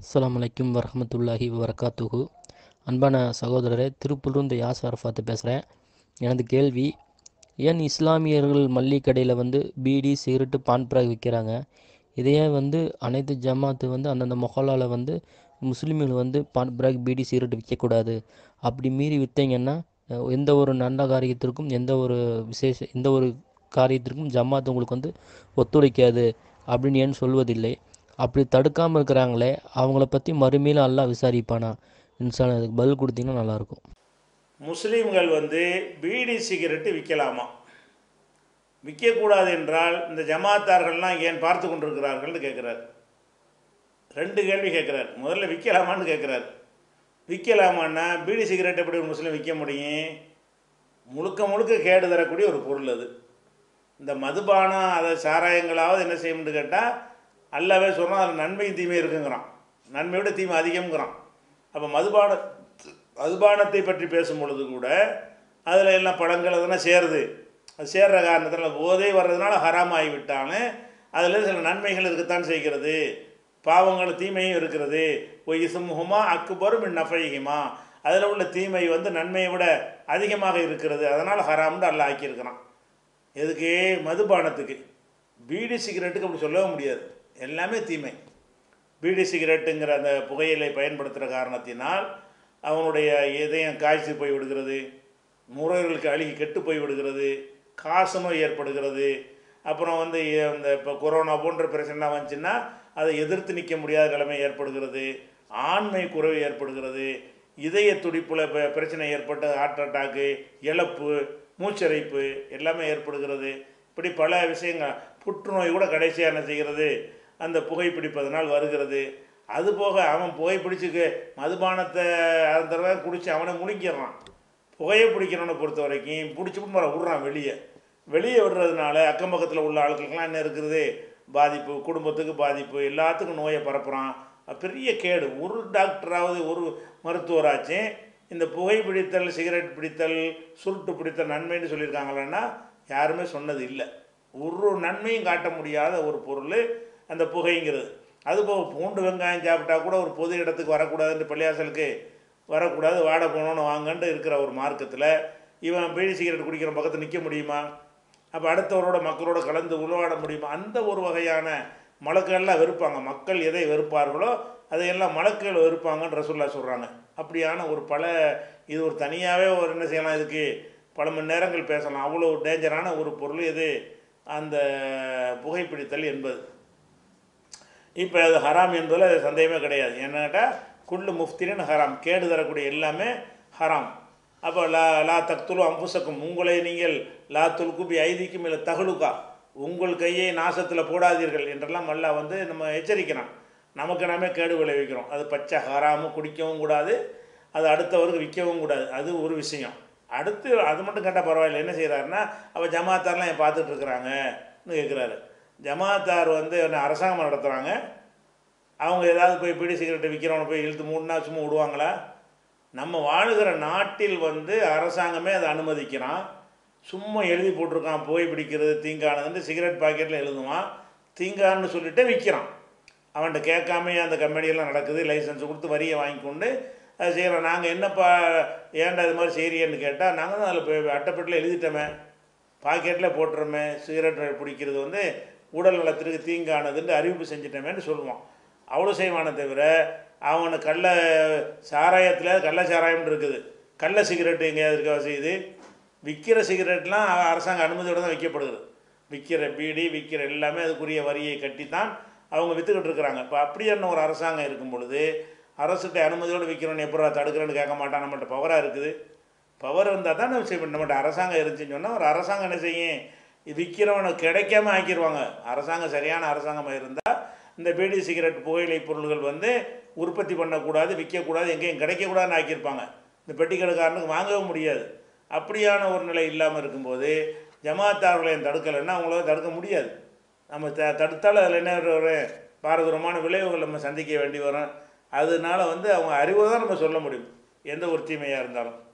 அஸ்ஸலாமு அலைக்கும் வரஹ்மத்துல்லாஹி வபரகாத்துஹு அன்பான சகோதரரே திருப்பூர்லேருந்து யாஸ் அரஃபாத்து பேசுகிறேன் எனது கேள்வி ஏன் இஸ்லாமியர்கள் மல்லிகை கடையில் வந்து பீடி சிகரெட்டு பான் பிராக் விற்கிறாங்க இதையே வந்து அனைத்து ஜமாத்து வந்து அந்தந்த மொஹல்லாவில் வந்து முஸ்லீம்கள் வந்து பான் பிராக் பீடி சிகரெட் விற்கக்கூடாது அப்படி மீறி விற்றீங்கன்னா அஹ், எந்த ஒரு நல்ல காரியத்திற்கும் எந்த ஒரு விசேஷ எந்த ஒரு காரியத்திற்கும் ஜமாத் உங்களுக்கு வந்து ஒத்துழைக்காது அப்படின்னு ஏன் சொல்வதில்லை அப்படி தடுக்காமல் இருக்கிறாங்களே அவங்கள பற்றி மறுமையில் அல்லாஹ் விசாரிப்பானா இன்ஷால்லா இதுக்கு பதில் கொடுத்தீங்கன்னா நல்லாயிருக்கும் முஸ்லீம்கள் வந்து பீடி சிகரெட்டு விற்கலாமா விற்கக்கூடாது என்றால் இந்த ஜமாத்தார்கள்லாம் ஏன் பார்த்து கொண்டிருக்கிறார்கள்னு கேட்குறார் ரெண்டு கேள்வி கேட்குறார் முதல்ல விற்கலாமான்னு கேட்குறார் விற்கலாமான்னா பீடி சிகரெட் எப்படி ஒரு முஸ்லீம் விற்க முடியும் முழுக்க முழுக்க கேடு தரக்கூடிய ஒரு பொருள் அது இந்த மதுபானம் அதை சாராயங்களாவது என்ன செய்யணும்னு கேட்டால் அல்லாவே சொன்னால் அதில் நன்மையும் தீமை இருக்குங்கிறான் நன்மையோட தீமை அதிகம்ங்கிறான் அப்போ மதுபான மதுபானத்தை பற்றி பேசும் பொழுது கூட அதில் எல்லாம் பழங்கள் அதெல்லாம் சேருது அது சேர்ற காரணத்தினால போதை வர்றதுனால ஹராம் ஆகிவிட்டாலும் அதில் சில நன்மைகள் இருக்கத்தான் செய்கிறது பாவங்கள் தீமையும் இருக்கிறது ஒய்சுமுகமா அக்குபரும் மின் நஃபைஹிமா அதில் உள்ள தீமை வந்து நன்மையை விட அதிகமாக இருக்கிறது அதனால் ஹராம்னு அல்ல ஆக்கியிருக்கிறான் எதுக்கு மதுபானத்துக்கு பீடி சிகரெட்டுக்கு அப்படி சொல்லவே முடியாது எல்லாமே தீமை பீடி சிகரெட்டுங்கிற அந்த புகையிலை பயன்படுத்துகிற காரணத்தினால் அவனுடைய இதயம் காய்ச்சி போய் விடுகிறது நுரையீரலுக்கு அழுகி கெட்டு போய் விடுகிறது காசநோய் ஏற்படுகிறது அப்புறம் வந்து இந்த இப்போ கொரோனா போன்ற பிரச்சனை வந்துச்சுன்னா அதை எதிர்த்து நிற்க முடியாத நிலைமை ஏற்படுகிறது ஆண்மை குறைவு ஏற்படுகிறது இதய துடிப்பில் ப- பிரச்சனை ஏற்பட்டு ஹார்ட் அட்டாக்கு இழப்பு மூச்சரைப்பு எல்லாமே ஏற்படுகிறது இப்படி பல விஷயங்கள் புற்றுநோய் கூட கடைசியாக என்ன செய்கிறது அந்த புகைப்பிடிப்பதனால் வருகிறது அதுபோக அவன் புகைப்பிடிச்சுக்கு மதுபானத்தை அந்த தடவை குடித்து அவனை முழுங்கிடுறான் புகையை பிடிக்கிறவனை பொறுத்த வரைக்கும் பிடிச்சிட்டு மர விட்றான் வெளியே வெளியே விடுறதுனால அக்கம் பக்கத்தில் உள்ள ஆட்களுக்கெல்லாம் என்ன இருக்குது பாதிப்பு குடும்பத்துக்கு பாதிப்பு எல்லாத்துக்கும் நோயை பரப்புகிறான் அது பெரிய கேடு ஒரு டாக்டராவது ஒரு மருத்துவராச்சும் இந்த புகை பிடித்தல் சிகரெட் பிடித்தல் சுருட்டு பிடித்தல் நன்மைன்னு சொல்லியிருக்காங்களேன்னா யாருமே சொன்னது இல்லை ஒரு நன்மையும் காட்ட முடியாத ஒரு பொருள் அந்த புகைங்கிறது அதுபோக பூண்டு வெங்காயம் சாப்பிட்டா கூட ஒரு பொது இடத்துக்கு வரக்கூடாதுன்னு பள்ளியாசலுக்கு வரக்கூடாது வாட போகணுன்னு வாங்கன்ட்டு இருக்கிற ஒரு மார்க்கத்தில் இவன் பீடி சிகரெட் குடிக்கிற பக்கத்தில் நிற்க முடியுமா அப்போ அடுத்தவரோட மக்களோட கலந்து உருவாட முடியுமா அந்த ஒரு வகையான மலக்கள்லாம் வெறுப்பாங்க மக்கள் எதை வெறுப்பார்களோ அதையெல்லாம் மலக்குகள் வெறுப்பாங்கன்னு ரசூல்லா சொல்கிறாங்க அப்படியான ஒரு பல இது ஒரு தனியாகவே ஒரு என்ன செய்யலாம் இதுக்கு பல மணி நேரங்கள் பேசலாம் அவ்வளோ டேஞ்சரான ஒரு பொருள் இது அந்த புகைப்பிடித்தல் என்பது இப்போ அது ஹராம் என்பதில் அது சந்தேகமே கிடையாது என்னட்டா குள்ளு முஃப்திரின் ஹராம் கேடு தரக்கூடிய எல்லாமே ஹராம் அப்போ லா லா தக்துலு அம்புசக்கும் உங்களை நீங்கள் லா துல்குபி ஐதிக்கும் இல்லை தகுலுக்கா உங்கள் கையை நாசத்தில் போடாதீர்கள் என்றெல்லாம் அல்லாஹ் வந்து நம்ம எச்சரிக்கிறான் நமக்கு நாமே கேடு விளைவிக்கிறோம் அது பச்சை ஹராமும் குடிக்கவும் கூடாது அது அடுத்தவருக்கு விற்கவும் கூடாது அது ஒரு விஷயம் அடுத்து அது மட்டும் கேட்டால் பரவாயில்ல என்ன செய்கிறாருன்னா அவள் ஜமாத்தார்லாம் என் பார்த்துட்டு இருக்கிறாங்கன்னு கேட்குறாரு ஜமாத்தார் வந்து என்ன அரசாங்கம் நடத்துகிறாங்க அவங்க ஏதாவது போய் பீடி சிகரெட்டை விற்கிறவனை போய் இழுத்து மூணுனா சும்மா விடுவாங்களா நம்ம வாழுகிற நாட்டில் வந்து அரசாங்கமே அதை அனுமதிக்கிறான் சும்மா எழுதி போட்டிருக்கான் புகை பிடிக்கிறது தீங்கானதுன்னு சிகரெட் பாக்கெட்டில் எழுதுவான் தீங்கான்னு சொல்லிட்டு விற்கிறான் அவன்கிட்ட கேட்காமயே அந்த கம்பெனியெல்லாம் நடக்குது லைசன்ஸ் கொடுத்து வரியை வாங்கி கொண்டு அது செய்கிறோம் நாங்கள் என்னப்பா ஏன்டா இது மாதிரி செய்கிறீன்னு கேட்டால் நாங்கள் தான் அதில் போய் அட்டைப்பட்டில் எழுதிட்டோமே பாக்கெட்டில் போட்டுறோமே சிகரெட் பிடிக்கிறது வந்து உடல் நலத்திற்கு தீங்கானதுன்னு அறிவிப்பு செஞ்சிட்டோமேன்னு சொல்லுவான் அவ்வளோ செய்வானே தவிர அவனை கள்ள சாராயத்தில் கள்ள சாராயம்னு இருக்குது கள்ள சிகரெட்டு எங்கேயாவது இருக்கா செய்யுது விற்கிற சிகரெட்லாம் அரசாங்க அனுமதியோடு தான் விற்கப்படுகிறது விற்கிற பீடி விற்கிற எல்லாமே அதுக்குரிய வரியை கட்டித்தான் அவங்க விற்றுக்கிட்டு இருக்கிறாங்க இப்போ அப்படியான ஒரு அரசாங்கம் இருக்கும் பொழுது அரசுகிட்ட அனுமதியோடு விற்கிறவன் எப்படா தடுக்கிறேன்னு கேட்க மாட்டான் நம்மகிட்ட பவராக இருக்குது பவர் இருந்தால் தான் நம்ம செய்ய நம்மகிட்ட அரசாங்கம் இருந்துச்சுன்னு சொன்னால் ஒரு அரசாங்கம் என்ன செய்யும் இது விற்கிறவனை கிடைக்காம ஆக்கிடுவாங்க அரசாங்கம் சரியான அரசாங்கமாக இருந்தால் இந்த பீடி சிகரெட் புகையிலை பொருள்கள் வந்து உற்பத்தி பண்ணக்கூடாது விற்கக்கூடாது எங்கேயும் கிடைக்கக்கூடாதுன்னு ஆக்கியிருப்பாங்க இந்த பெட்டி கடைக்காரனுக்கு வாங்கவும் முடியாது அப்படியான ஒரு நிலை இல்லாமல் இருக்கும்போது ஜமாத்தார்களையும் தடுக்கலைன்னா அவங்களால தடுக்க முடியாது நம்ம த தடுத்தாலும் அதில் என்ன ஒரு ஒரு பாரதூரமான விளைவுகள் நம்ம சந்திக்க வேண்டி வரும் அதனால வந்து அவங்க அறிவை தான் நம்ம சொல்ல முடியும் எந்த ஒரு தீமையாக இருந்தாலும்